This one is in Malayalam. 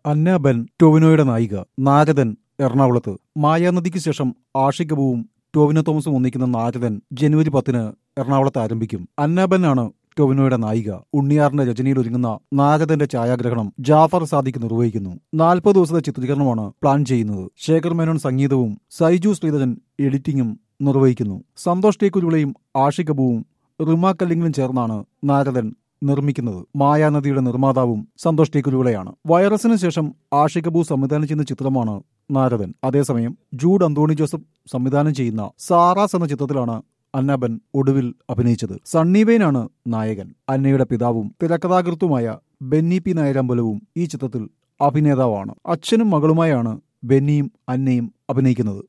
അന്ന ബെൻ ടൊവിനോയുടെ നായിക നാരദൻ എറണാകുളത്ത് മായാനദിക്ക് ശേഷം ആഷികബുവും ടോവിനോ തോമസും ഒന്നിക്കുന്ന നാരദൻ ജനുവരി പത്തിന് എറണാകുളത്ത് ആരംഭിക്കും അന്നാബൻ ആണ് ടൊവിനോയുടെ നായിക ഉണ്ണിയാറിന്റെ രചനയിൽ ഒരുങ്ങുന്ന നാരദന്റെ ഛായാഗ്രഹണം ജാഫർ സാദിഖ് നിർവഹിക്കുന്നു നാൽപ്പത് ദിവസത്തെ ചിത്രീകരണമാണ് പ്ലാൻ ചെയ്യുന്നത് ശേഖർ മേനോൻ സംഗീതവും സൈജു ശ്രീധരൻ എഡിറ്റിംഗും നിർവഹിക്കുന്നു സന്തോഷ് ടി കുരുവിളയും ആഷികബുവും റിമ കല്ലിങ്ങിലും ചേർന്നാണ് നാരദൻ നിർമ്മിക്കുന്നത് മായാനദിയുടെ നിർമ്മാതാവും സന്തോഷ് ടി കുരുവിളയാണ് വൈറസിന് ശേഷം ആഷികബു സംവിധാനം ചെയ്യുന്ന ചിത്രമാണ് നാരദൻ അതേസമയം ജൂഡ് അന്തോണി ജോസഫ് സംവിധാനം ചെയ്യുന്ന സാറാസ് എന്ന ചിത്രത്തിലാണ് അന്നബൻ ഒടുവിൽ അഭിനയിച്ചത് സണ്ണി വെയിനാണ് നായകൻ അന്നയുടെ പിതാവും തിരക്കഥാകൃത്തുമായ ബെന്നി പി നായരമ്പലവും ഈ ചിത്രത്തിൽ അഭിനേതാവാണ് അച്ഛനും മകളുമായാണ് ബെന്നിയും അന്നയും അഭിനയിക്കുന്നത്